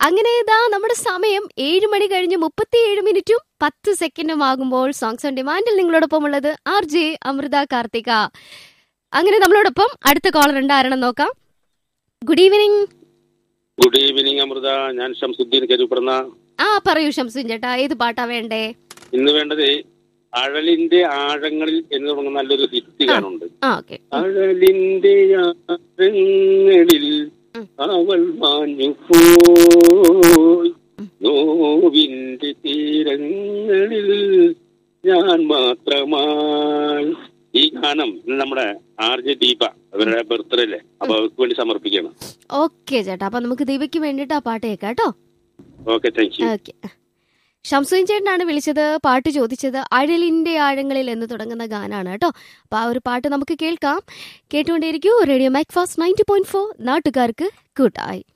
അങ്ങനെ ഇതാ നമ്മുടെ സമയം ഏഴ് മണി കഴിഞ്ഞ് മുപ്പത്തിയേഴ് മിനിറ്റും പത്ത് സെക്കൻഡും ആകുമ്പോൾ സോങ്സ് ഓൺ ഡിമാൻഡിൽ നിങ്ങളോടൊപ്പം ഉള്ളത് ആർ ജെ അമൃത കാർത്തിക അങ്ങനെ നമ്മളോടൊപ്പം അടുത്ത കോളർ ഉണ്ട് ആരണം നോക്കാം good evening good evening Amrita ഞാൻ ഷംസുദ്ദീൻ കരുപ്രന്ന ആ പറയൂ ഷംസുൻ ചേട്ടാ ഏത് പാട്ടാ വേണ്ടേ ഇന്ന് വേണ്ടത് അഴലിന്റെ ആഴങ്ങളിൽ എന്ന് തുടങ്ങുന്ന നല്ലൊരു ഹിറ്റ് ഗാനുണ്ട് ആ ഓക്കെ അഴലിന്റെ ആഴങ്ങളിൽ ഉം. അവൾ മാഞ്ഞു പോയി നോവിന്റെ തീരങ്ങളിൽ ഞാൻ മാത്രമായി ഈ ഗാനം ഇന്ന് നമ്മുടെ ആർ ജെ ദീപ അവരുടെ ബർത്ത്ഡേ അല്ലേ അപ്പൊ അവർക്ക് വേണ്ടി സമർപ്പിക്കണം ഓക്കെ ചേട്ടാ അപ്പൊ നമുക്ക് ദീപയ്ക്ക് വേണ്ടിട്ട് ആ പാട്ട് കേൾക്കാം കേട്ടോ okay thank you okay Shamsun ചേട്ടനാണ് വിളിച്ചത് പാട്ട് ചോദിച്ചത് അഴലിന്റെ ആഴങ്ങളിൽ എന്ന് തുടങ്ങുന്ന ഗാനാണ് കേട്ടോ അപ്പൊ ആ ഒരു പാട്ട് നമുക്ക് കേൾക്കാം കേട്ടുകൊണ്ടേയിരിക്കൂ radio Mac fast ninety point four നാട്ടുകാർക്ക് കൂട്ടായി